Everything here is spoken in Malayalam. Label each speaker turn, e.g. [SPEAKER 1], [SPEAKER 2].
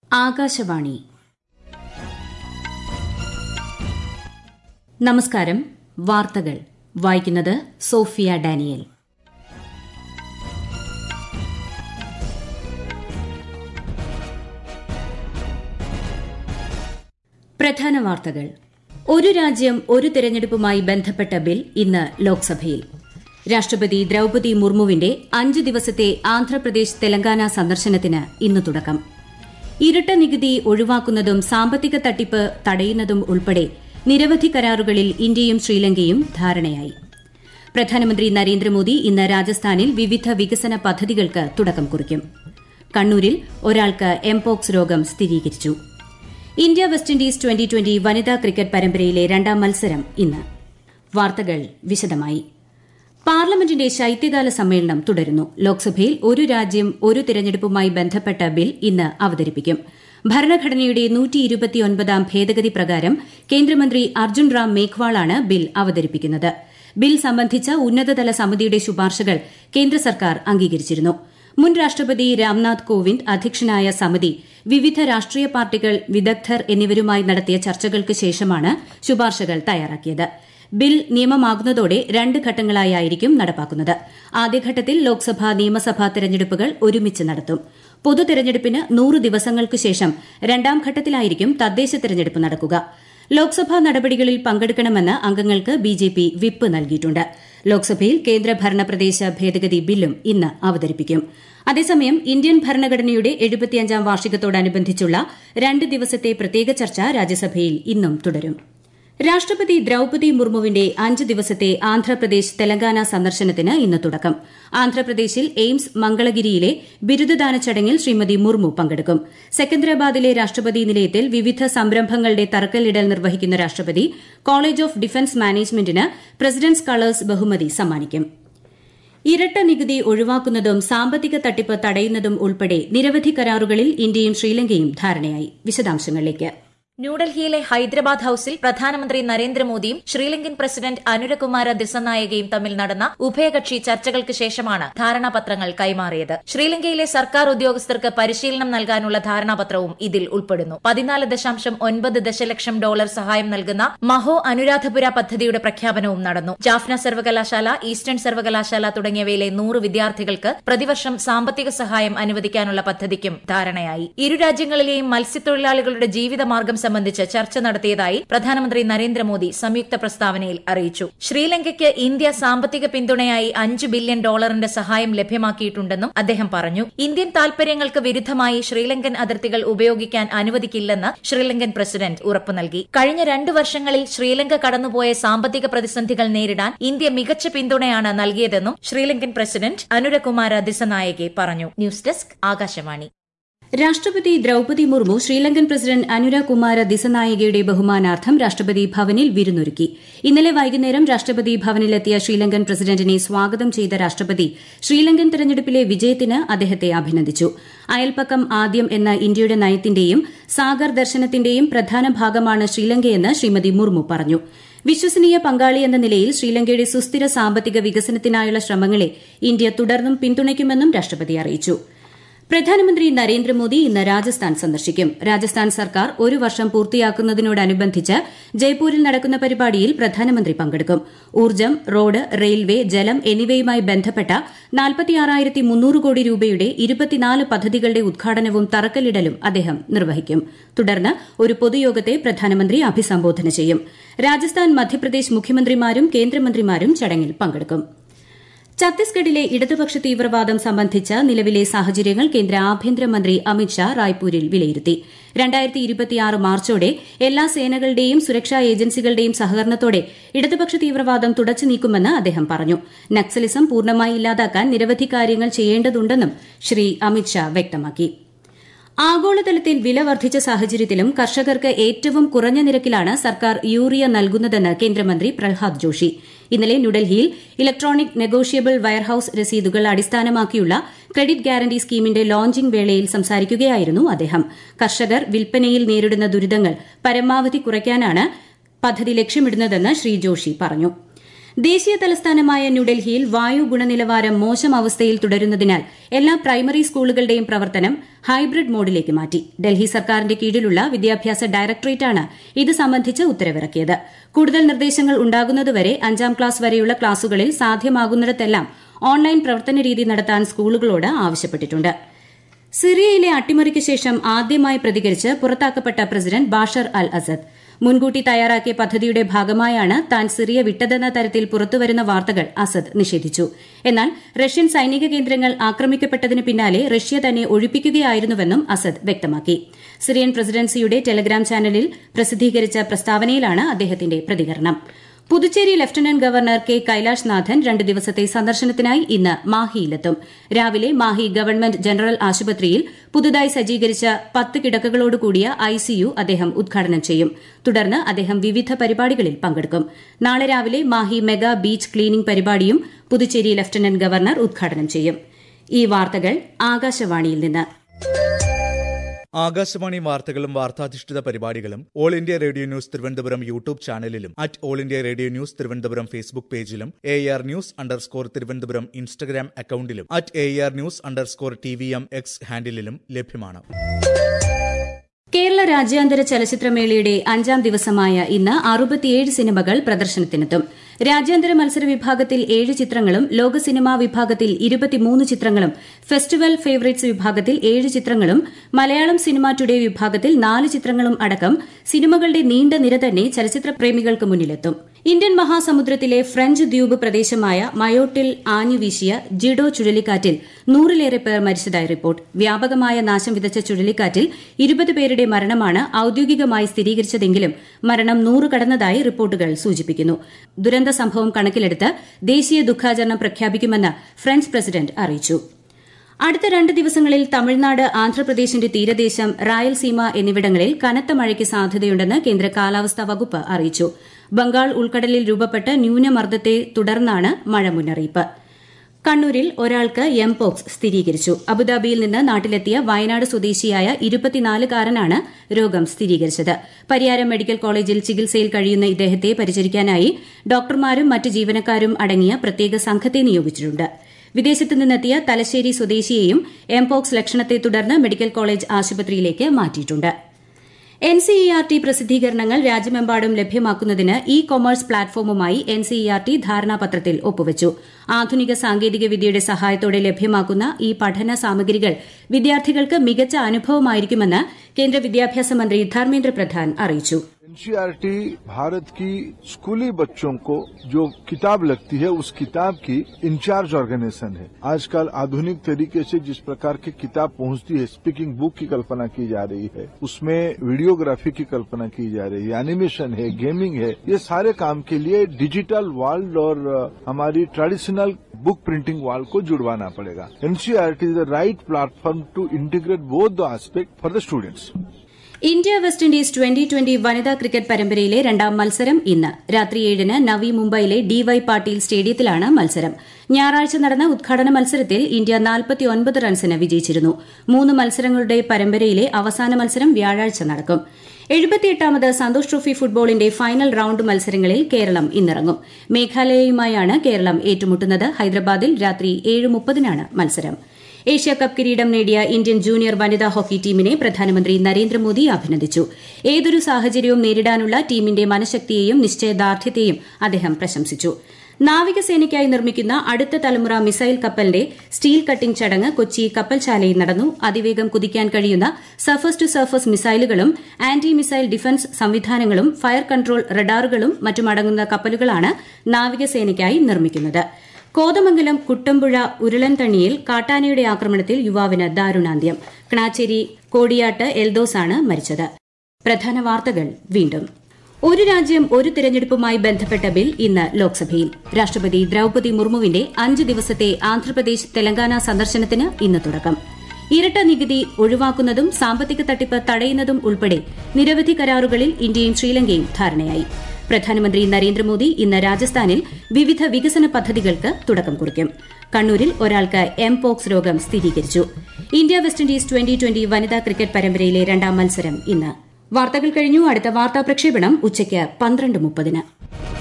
[SPEAKER 1] ആകാശവാണി നമസ്കാരം വാർത്തകൾ വായിക്കുന്നത് സോഫിയ ഡാനിയൽ പ്രധാന വാർത്തകൾ ഒരു രാജ്യം ഒരു തെരഞ്ഞെടുപ്പുമായി ബന്ധപ്പെട്ട ബിൽ ഇന്ന് ലോക്സഭയിൽ രാഷ്ട്രപതി ദ്രൌപതി മുർമുവിന്റെ അഞ്ച് ദിവസത്തെ ആന്ധ്രാപ്രദേശ് തെലങ്കാന സന്ദർശനത്തിന് ഇന്ന് തുടക്കം ഇരട്ട നികുതി ഒഴിവാക്കുന്നതും സാമ്പത്തിക തട്ടിപ്പ് തടയുന്നതും ഉൾപ്പെടെ നിരവധി കരാറുകളിൽ ഇന്ത്യയും ശ്രീലങ്കയും ധാരണയായി പ്രധാനമന്ത്രി നരേന്ദ്രമോദി ഇന്ന് രാജസ്ഥാനിൽ വിവിധ വികസന പദ്ധതികൾക്ക് തുടക്കം കുറിക്കും കണ്ണൂരിൽ ഒരാൾക്ക് എംപോക്സ് രോഗം സ്ഥിരീകരിച്ചു India West Indies twenty twenty വനിതാ ക്രിക്കറ്റ് പരമ്പരയിലെ രണ്ടാം മത്സരം ഇന്ന് വാർത്തകൾ വിശദമായി പാർലമെന്റിന്റെ ശൈത്യകാല സമ്മേളനം തുടരുന്നു ലോക്സഭയിൽ ഒരു രാജ്യം ഒരു തിരഞ്ഞെടുപ്പുമായി ബന്ധപ്പെട്ട ബിൽ ഇന്ന് അവതരിപ്പിക്കും ഭരണഘടനയുടെ നൂറ്റിയിരുപത്തിയൊൻപതാം ഭേദഗതി പ്രകാരം കേന്ദ്രമന്ത്രി അർജുൻ റാം മേഘ്വാളാണ് ബിൽ അവതരിപ്പിക്കുന്നത് ബിൽ സംബന്ധിച്ച ഉന്നതതല സമിതിയുടെ ശുപാർശകൾ കേന്ദ്ര സർക്കാർ അംഗീകരിച്ചിരുന്നു മുൻ രാഷ്ട്രപതി രാംനാഥ് കോവിന്ദ് അധ്യക്ഷനായ സമിതി വിവിധ രാഷ്ട്രീയ പാർട്ടികൾ വിദഗ്ധർ എന്നിവരുമായി നടത്തിയ ചർച്ചകൾക്ക് ശേഷമാണ് ശുപാർശകൾ തയ്യാറാക്കിയത് ബിൽ നിയമമാകുന്നതോടെ രണ്ട് ഘട്ടങ്ങളായിരിക്കും നടപ്പാക്കുന്നത് ആദ്യഘട്ടത്തിൽ ലോക്സഭ നിയമസഭാ തെരഞ്ഞെടുപ്പുകൾ ഒരുമിച്ച് നടത്തും പൊതു തെരഞ്ഞെടുപ്പിന് നൂറ് ദിവസങ്ങൾക്ക് ശേഷം രണ്ടാം ഘട്ടത്തിലായിരിക്കും തദ്ദേശ തെരഞ്ഞെടുപ്പ് നടക്കുക ലോക്സഭാ നടപടികളിൽ പങ്കെടുക്കണമെന്ന് അംഗങ്ങൾക്ക് ബിജെപി വിപ്പ് നൽകിയിട്ടുണ്ട് ലോക്സഭയിൽ കേന്ദ്ര ഭരണ പ്രദേശ ഭേദഗതി ബില്ലും ഇന്ന് അവതരിപ്പിക്കും അതേസമയം ഇന്ത്യൻ ഭരണഘടനയുടെ എഴുപത്തിയഞ്ചാം വാർഷികത്തോടനുബന്ധിച്ചുള്ള രണ്ട് ദിവസത്തെ പ്രത്യേക ചർച്ച രാജ്യസഭയിൽ ഇന്നും തുടരും രാഷ്ട്രപതി ദ്രൌപതി മുർമുവിന്റെ അഞ്ച് ദിവസത്തെ ആന്ധ്രാപ്രദേശ് തെലങ്കാന സന്ദർശനത്തിന് ഇന്ന് തുടക്കം ആന്ധ്രാപ്രദേശിൽ എയിംസ് മംഗളഗിരിയിലെ ബിരുദദാന ചടങ്ങിൽ ശ്രീമതി മുർമു പങ്കെടുക്കും സെക്കന്ദരാബാദിലെ രാഷ്ട്രപതി നിലയത്തിൽ വിവിധ സംരംഭങ്ങളുടെ തറക്കല്ലിടൽ നിർവഹിക്കുന്ന രാഷ്ട്രപതി കോളേജ് ഓഫ് ഡിഫൻസ് മാനേജ്മെന്റിന് പ്രസിഡന്റ്സ് കളേഴ്സ് ബഹുമതി സമ്മാനിക്കും ഇരട്ട നികുതി ഒഴിവാക്കുന്നതും സാമ്പത്തിക തട്ടിപ്പ് തടയുന്നതും ഉൾപ്പെടെ നിരവധി കരാറുകളിൽ ഇന്ത്യയും ശ്രീലങ്കയും ധാരണയായി വിശദാംശങ്ങളിലേക്ക്
[SPEAKER 2] ന്യൂഡൽഹിയിലെ ഹൈദരാബാദ് ഹൌസിൽ പ്രധാനമന്ത്രി നരേന്ദ്രമോദിയും ശ്രീലങ്കൻ പ്രസിഡന്റ് അനുരകുമാര ദിസനായകയും തമ്മിൽ നടന്ന ഉഭയകക്ഷി ചർച്ചകൾക്ക് ശേഷമാണ് ധാരണാപത്രങ്ങൾ കൈമാറിയത് ശ്രീലങ്കയിലെ സർക്കാർ ഉദ്യോഗസ്ഥർക്ക് പരിശീലനം നൽകാനുള്ള ധാരണാപത്രവും ഇതിൽ ഉൾപ്പെടുന്നു പതിനാല് ദശാംശം ഒൻപത് ദശലക്ഷം ഡോളർ സഹായം നൽകുന്ന മഹോ അനുരാധപുര പദ്ധതിയുടെ പ്രഖ്യാപനവും നടന്നു ജാഫ്ന സർവകലാശാല ഈസ്റ്റേൺ സർവകലാശാല തുടങ്ങിയവയിലെ നൂറ് വിദ്യാർത്ഥികൾക്ക് പ്രതിവർഷം സാമ്പത്തിക സഹായം അനുവദിക്കാനുള്ള പദ്ധതിക്കും ധാരണയായി ഇരു രാജ്യങ്ങളിലെയും മത്സ്യത്തൊഴിലാളികളുടെ ജീവിതമാർഗം സംബന്ധിച്ച് ചർച്ച നടത്തിയതായി പ്രധാനമന്ത്രി നരേന്ദ്രമോദി സംയുക്ത പ്രസ്താവനയിൽ അറിയിച്ചു ശ്രീലങ്കയ്ക്ക് ഇന്ത്യ സാമ്പത്തിക പിന്തുണയായി അഞ്ച് ബില്യൺ ഡോളറിന്റെ സഹായം ലഭ്യമാക്കിയിട്ടുണ്ടെന്നും അദ്ദേഹം പറഞ്ഞു ഇന്ത്യൻ താൽപര്യങ്ങൾക്ക് വിരുദ്ധമായി ശ്രീലങ്കൻ അതിർത്തികൾ ഉപയോഗിക്കാൻ അനുവദിക്കില്ലെന്ന് ശ്രീലങ്കൻ പ്രസിഡന്റ് ഉറപ്പു നൽകി കഴിഞ്ഞ രണ്ടു വർഷങ്ങളിൽ ശ്രീലങ്ക കടന്നുപോയ സാമ്പത്തിക പ്രതിസന്ധികൾ നേരിടാൻ ഇന്ത്യ മികച്ച പിന്തുണയാണ് നൽകിയതെന്നും ശ്രീലങ്കൻ പ്രസിഡന്റ് അനുരകുമാര ദിസനായകെ പറഞ്ഞു ന്യൂസ് ഡെസ്ക് ആകാശവാണി
[SPEAKER 1] രാഷ്ട്രപതി ദ്രൌപതി മുർമു ശ്രീലങ്കൻ പ്രസിഡന്റ് അനുര കുമാര ദിസനായികയുടെ ബഹുമാനാർത്ഥം രാഷ്ട്രപതി ഭവനിൽ വിരുന്നൊരുക്കി ഇന്നലെ വൈകുന്നേരം രാഷ്ട്രപതി ഭവനിലെത്തിയ ശ്രീലങ്കൻ പ്രസിഡന്റിനെ സ്വാഗതം ചെയ്ത രാഷ്ട്രപതി ശ്രീലങ്കൻ തെരഞ്ഞെടുപ്പിലെ വിജയത്തിന് അദ്ദേഹത്തെ അഭിനന്ദിച്ചു അയൽപ്പക്കം ആദ്യം എന്ന ഇന്ത്യയുടെ നയത്തിന്റെയും സാഗർ ദർശനത്തിന്റെയും പ്രധാന ഭാഗമാണ് ശ്രീലങ്കയെന്ന് ശ്രീമതി മുർമു പറഞ്ഞു വിശ്വസനീയ പങ്കാളി എന്ന നിലയിൽ ശ്രീലങ്കയുടെ സുസ്ഥിര സാമ്പത്തിക വികസനത്തിനായുള്ള ശ്രമങ്ങളെ ഇന്ത്യ തുടർന്നും പിന്തുണയ്ക്കുമെന്നും രാഷ്ട്രപതി അറിയിച്ചു പ്രധാനമന്ത്രി നരേന്ദ്രമോദി ഇന്ന് രാജസ്ഥാൻ സന്ദർശിക്കും രാജസ്ഥാൻ സർക്കാർ ഒരു വർഷം പൂർത്തിയാക്കുന്നതിനോടനുബന്ധിച്ച് ജയ്പൂരിൽ നടക്കുന്ന പരിപാടിയിൽ പ്രധാനമന്ത്രി പങ്കെടുക്കും ഊർജ്ജം റോഡ് റെയിൽവേ ജലം എന്നിവയുമായി ബന്ധപ്പെട്ട നാൽപ്പത്തിയാറായിരത്തി മുന്നൂറ് കോടി രൂപയുടെ ഇരുപത്തിനാല് പദ്ധതികളുടെ ഉദ്ഘാടനവും തറക്കല്ലിടലും അദ്ദേഹം നിർവഹിക്കും തുടർന്ന് ഒരു പൊതുയോഗത്തെ പ്രധാനമന്ത്രി അഭിസംബോധന ചെയ്യും രാജസ്ഥാൻ മധ്യപ്രദേശ് മുഖ്യമന്ത്രിമാരും കേന്ദ്രമന്ത്രിമാരും ചടങ്ങിൽ പങ്കെടുക്കും ഛത്തീസ്ഗഡിലെ ഇടതുപക്ഷ തീവ്രവാദം സംബന്ധിച്ച നിലവിലെ സാഹചര്യങ്ങൾ കേന്ദ്ര ആഭ്യന്തരമന്ത്രി അമിത്ഷാ റായ്പൂരിൽ വിലയിരുത്തി മാർച്ചോടെ എല്ലാ സേനകളുടെയും സുരക്ഷാ ഏജൻസികളുടെയും സഹകരണത്തോടെ ഇടതുപക്ഷ തീവ്രവാദം തുടച്ചു നീക്കുമെന്ന് അദ്ദേഹം പറഞ്ഞു നക്സലിസം പൂർണ്ണമായി ഇല്ലാതാക്കാൻ നിരവധി കാര്യങ്ങൾ ചെയ്യേണ്ടതുണ്ടെന്നും ശ്രീ അമിത്ഷാ വ്യക്തമാക്കി ആഗോളതലത്തിൽ വില വർദ്ധിച്ച സാഹചര്യത്തിലും കർഷകർക്ക് ഏറ്റവും കുറഞ്ഞ നിരക്കിലാണ് സർക്കാർ യൂറിയ നൽകുന്നതെന്ന് കേന്ദ്രമന്ത്രി പ്രഹ്ലാദ് ജോഷി ഇന്നലെ ന്യൂഡൽഹിയിൽ ഇലക്ട്രോണിക് നെഗോഷ്യബിൾ വെയർഹൌസ് രസീതുകൾ അടിസ്ഥാനമാക്കിയുള്ള ക്രെഡിറ്റ് ഗ്യാരണ്ടി സ്കീമിന്റെ ലോഞ്ചിംഗ് വേളയിൽ സംസാരിക്കുകയായിരുന്നു അദ്ദേഹം കർഷകർ വിൽപ്പനയിൽ നേരിടുന്ന ദുരിതങ്ങൾ പരമാവധി കുറയ്ക്കാനാണ് പദ്ധതി ലക്ഷ്യമിടുന്നതെന്ന് ശ്രീ ജോഷി പറഞ്ഞു ദേശീയ തലസ്ഥാനമായ ന്യൂഡൽഹിയിൽ വായു ഗുണനിലവാരം മോശം അവസ്ഥയിൽ തുടരുന്നതിനാൽ എല്ലാ പ്രൈമറി സ്കൂളുകളുടെയും പ്രവർത്തനം ഹൈബ്രിഡ് മോഡിലേക്ക് മാറ്റി ഡൽഹി സർക്കാരിന്റെ കീഴിലുള്ള വിദ്യാഭ്യാസ ഡയറക്ടറേറ്റാണ് ഇത് സംബന്ധിച്ച് ഉത്തരവിറക്കിയത് കൂടുതൽ നിർദ്ദേശങ്ങൾ ഉണ്ടാകുന്നതുവരെ അഞ്ചാം ക്ലാസ് വരെയുള്ള ക്ലാസുകളിൽ സാധ്യമാകുന്നിടത്തെല്ലാം ഓൺലൈൻ പ്രവർത്തന രീതി നടത്താൻ സ്കൂളുകളോട് ആവശ്യപ്പെട്ടിട്ടുണ്ട് സിറിയയിലെ അട്ടിമറിക്ക് ശേഷം ആദ്യമായി പ്രതികരിച്ച് പുറത്താക്കപ്പെട്ട പ്രസിഡന്റ് ബാഷർ അൽ അസദ് മുൻകൂട്ടി തയ്യാറാക്കിയ പദ്ധതിയുടെ ഭാഗമായാണ് താൻ സിറിയ വിട്ടതെന്ന തരത്തിൽ പുറത്തുവരുന്ന വാർത്തകൾ അസദ് നിഷേധിച്ചു എന്നാൽ റഷ്യൻ സൈനിക കേന്ദ്രങ്ങൾ ആക്രമിക്കപ്പെട്ടതിന് പിന്നാലെ റഷ്യ തന്നെ ഒഴിപ്പിക്കുകയായിരുന്നുവെന്നും അസദ് വ്യക്തമാക്കി സിറിയൻ പ്രസിഡൻസിയുടെ ടെലഗ്രാം ചാനലിൽ പ്രസിദ്ധീകരിച്ച പ്രസ്താവനയിലാണ് അദ്ദേഹത്തിന്റെ പ്രതികരണം Puducherry lieutenant governor K Kailash Nathan രണ്ട് ദിവസത്തെ സന്ദർശനത്തിനായി ഇന്ന് മാഹിയിലെത്തും രാവിലെ മാഹി ഗവൺമെന്റ് ജനറൽ ആശുപത്രിയിൽ പുതുതായി സജ്ജീകരിച്ച പത്ത് കിടക്കകളോടുകൂടിയ ഐസിയു അദ്ദേഹം ഉദ്ഘാടനം ചെയ്യും തുടർന്ന് അദ്ദേഹം വിവിധ പരിപാടികളിൽ പങ്കെടുക്കും നാളെ രാവിലെ മാഹി മെഗാ ബീച്ച് ക്ലീനിംഗ് പരിപാടിയും പുതുച്ചേരി ലഫ്റ്റനന്റ് ഗവർണർ ഉദ്ഘാടനം ചെയ്യും ഈ വാർത്തകൾ ആകാശവാണിയിൽ നിന്ന്
[SPEAKER 3] ആകാശവാണി വാർത്തകളും വാർത്താധിഷ്ഠിത പരിപാടികളും all India radio news Thiruvananthapuram YouTube ചാനലിലും at all India radio news Thiruvananthapuram Facebook പേജിലും A R news underscore Thiruvananthapuram Instagram അക്കൌണ്ടിലും at A R news underscore T V M X ഹാൻഡിലും ലഭ്യമാണ്
[SPEAKER 1] കേരള രാജ്യാന്തര ചലച്ചിത്രമേളയുടെ അഞ്ചാം ദിവസമായ ഇന്ന് അറുപത്തിയേഴ് സിനിമകൾ പ്രദർശനത്തിനെത്തും രാജ്യാന്തര മത്സര വിഭാഗത്തിൽ ഏഴ് ചിത്രങ്ങളും ലോക സിനിമാ വിഭാഗത്തിൽ ഇരുപത്തിമൂന്ന് ചിത്രങ്ങളും ഫെസ്റ്റിവൽ ഫേവറേറ്റ്സ് വിഭാഗത്തിൽ ഏഴ് ചിത്രങ്ങളും മലയാളം സിനിമ ടുഡേ വിഭാഗത്തിൽ നാല് ചിത്രങ്ങളും അടക്കം സിനിമകളുടെ നീണ്ട നിര തന്നെ ചലച്ചിത്ര പ്രേമികൾക്ക് മുന്നിലെത്തും ഇന്ത്യൻ മഹാസമുദ്രത്തിലെ ഫ്രഞ്ച് ദ്വീപ് പ്രദേശമായ മയോട്ടിൽ ആഞ്ഞുവീശിയ ജിഡോ ചുഴലിക്കാറ്റിൽ നൂറിലേറെ പേർ മരിച്ചതായി റിപ്പോർട്ട് വ്യാപകമായ നാശം വിതച്ച ചുഴലിക്കാറ്റിൽ ഇരുപത് പേരുടെ മരണമാണ് ഔദ്യോഗികമായി സ്ഥിരീകരിച്ചതെങ്കിലും മരണം നൂറ് കടന്നതായി റിപ്പോർട്ടുകൾ സൂചിപ്പിക്കുന്നു ദുരന്ത സംഭവം കണക്കിലെടുത്ത് ദേശീയ ദുഃഖാചരണം പ്രഖ്യാപിക്കുമെന്ന് ഫ്രഞ്ച് പ്രസിഡന്റ് അറിയിച്ചു അടുത്ത രണ്ട് ദിവസങ്ങളിൽ തമിഴ്നാട് ആന്ധ്രാപ്രദേശിന്റെ തീരദേശം റായൽസീമ എന്നിവിടങ്ങളിൽ കനത്ത മഴയ്ക്ക് സാധ്യതയുണ്ടെന്ന് കേന്ദ്ര കാലാവസ്ഥാ വകുപ്പ് അറിയിച്ചു ബംഗാൾ ഉൾക്കടലിൽ രൂപപ്പെട്ട ന്യൂനമർദ്ദത്തെ തുടർന്നാണ് മഴ മുന്നറിയിപ്പ് കണ്ണൂരിൽ ഒരാൾക്ക് എംപോക്സ് സ്ഥിരീകരിച്ചു അബുദാബിയിൽ നിന്ന് നാട്ടിലെത്തിയ വയനാട് സ്വദേശിയായ ഇരുപത്തിനാലുകാരനാണ് രോഗം സ്ഥിരീകരിച്ചത് പരിയാരം മെഡിക്കൽ കോളേജിൽ ചികിത്സയിൽ കഴിയുന്ന ഇദ്ദേഹത്തെ പരിചരിക്കാനായി ഡോക്ടർമാരും മറ്റ് ജീവനക്കാരും അടങ്ങിയ പ്രത്യേക സംഘത്തെ നിയോഗിച്ചിട്ടുണ്ട് വിദേശത്ത് നിന്നെത്തിയ തലശ്ശേരി സ്വദേശിയെയും എംപോക്സ് ലക്ഷണത്തെ തുടർന്ന് മെഡിക്കൽ കോളേജ് ആശുപത്രിയിലേക്ക് മാറ്റിയിട്ടുണ്ട് എൻസിഇആർടി പ്രസിദ്ധീകരണങ്ങൾ രാജ്യമെമ്പാടും ലഭ്യമാക്കുന്നതിന് ഇ കൊമേഴ്സ് പ്ലാറ്റ്ഫോമുമായി എൻസിഇആർടി ധാരണാപത്രത്തിൽ ഒപ്പുവച്ചു ആധുനിക സാങ്കേതിക വിദ്യയുടെ സഹായത്തോടെ ലഭ്യമാക്കുന്ന ഈ പഠന സാമഗ്രികൾ വിദ്യാർത്ഥികൾക്ക് മികച്ച അനുഭവമായിരിക്കുമെന്ന് കേന്ദ്ര വിദ്യാഭ്യാസ മന്ത്രി ധർമ്മേന്ദ്ര പ്രധാൻ അറിയിച്ചു
[SPEAKER 4] एनसीईआरटी भारत की स्कूली बच्चों को जो किताब लगती है उस किताब की इंचार्ज ऑर्गेनाइजेशन है आजकल आधुनिक तरीके से जिस प्रकार की किताब पहुंचती है स्पीकिंग बुक की कल्पना की जा रही है उसमें वीडियोग्राफी की कल्पना की जा रही है एनिमेशन है गेमिंग है ये सारे काम के लिए डिजिटल वर्ल्ड और हमारी ट्रेडिशनल बुक प्रिंटिंग वाल को जुड़वाना पड़ेगा NCERT is the right platform to integrate both the aspect for the students
[SPEAKER 1] India West Indies twenty twenty വനിതാ ക്രിക്കറ്റ് പരമ്പരയിലെ രണ്ടാം മത്സരം ഇന്ന് രാത്രി ഏഴിന് നവി മുംബൈയിലെ ഡിവൈ പാട്ടീൽ സ്റ്റേഡിയത്തിലാണ് മത്സരം ഞായറാഴ്ച നടന്ന ഉദ്ഘാടന മത്സരത്തിൽ ഇന്ത്യ നാൽപ്പത്തിയൊൻപത് റൺസിന് വിജയിച്ചിരുന്നു മൂന്ന് മത്സരങ്ങളുടെ പരമ്പരയിലെ അവസാന മത്സരം വ്യാഴാഴ്ച നടക്കും എഴുപത്തിയെട്ടാമത് സന്തോഷ് ട്രോഫി ഫുട്ബോളിന്റെ ഫൈനൽ റൌണ്ട് മത്സരങ്ങളിൽ കേരളം ഇന്നിറങ്ങും മേഘാലയയുമായാണ് കേരളം ഏറ്റുമുട്ടുന്നത് ഹൈദരാബാദിൽ രാത്രി ഏഴ് മുപ്പതിനാണ് മത്സരം ഏഷ്യ കപ്പ് കിരീടം നേടിയ ഇന്ത്യൻ ജൂനിയർ വനിതാ ഹോക്കി ടീമിനെ പ്രധാനമന്ത്രി നരേന്ദ്രമോദി അഭിനന്ദിച്ചു ഏതൊരു സാഹചര്യവും നേരിടാനുള്ള ടീമിന്റെ മനഃശക്തിയെയും നിശ്ചയദാർഢ്യത്തെയും അദ്ദേഹം പ്രശംസിച്ചു നാവികസേനയ്ക്കായി നിർമ്മിക്കുന്ന അടുത്ത തലമുറ മിസൈൽ കപ്പലിന്റെ സ്റ്റീൽ കട്ടിംഗ് ചടങ്ങ് കൊച്ചി കപ്പൽശാലയിൽ നടന്നു അതിവേഗം കുതിക്കാൻ കഴിയുന്ന സർഫസ് ടു സർഫസ് മിസൈലുകളും ആന്റി മിസൈൽ ഡിഫൻസ് സംവിധാനങ്ങളും ഫയർ കൺട്രോൾ റഡാറുകളും മറ്റുമടങ്ങുന്ന കപ്പലുകളാണ് നാവികസേനയ്ക്കായി നിർമ്മിക്കുന്നത് കോതമംഗലം കുട്ടമ്പുഴ ഉരുളൻതണ്ണിയിൽ കാട്ടാനയുടെ ആക്രമണത്തിൽ യുവാവിന് ദാരുണാന്ത്യം കണാച്ചേരി കോടിയാട്ട് എൽദോസാണ് മരിച്ചത് പ്രധാന വാർത്തകൾ വീണ്ടും ഒരു രാജ്യം ഒരു തിരഞ്ഞെടുപ്പുമായി ബന്ധപ്പെട്ട ബിൽ ഇന്ന് ലോക്സഭയിൽ രാഷ്ട്രപതി ദ്രൌപതി മുർമുവിന്റെ അഞ്ച് ദിവസത്തെ ആന്ധ്രാപ്രദേശ് തെലങ്കാന സന്ദർശനത്തിന് ഇന്ന് തുടക്കം ഇരട്ട നികുതി ഒഴിവാക്കുന്നതും സാമ്പത്തിക തട്ടിപ്പ് തടയുന്നതും ഉൾപ്പെടെ നിരവധി കരാറുകളിൽ ഇന്ത്യയും ശ്രീലങ്കയും ധാരണയായി പ്രധാനമന്ത്രി നരേന്ദ്രമോദി ഇന്ന് രാജസ്ഥാനിൽ വിവിധ വികസന പദ്ധതികൾക്ക് തുടക്കം കുറിക്കും കണ്ണൂരിൽ ഒരാൾക്ക് എംപോക്സ് രോഗം സ്ഥിരീകരിച്ചു India West Indies twenty twenty വനിതാ ക്രിക്കറ്റ് പരമ്പരയിലെ രണ്ടാം മത്സരം ഇന്ന് വാർത്തകൾ കഴിഞ്ഞു അടുത്ത വാർത്താ പ്രക്ഷേപണം ഉച്ചയ്ക്ക് പന്ത്രണ്ട് മുപ്പതിന്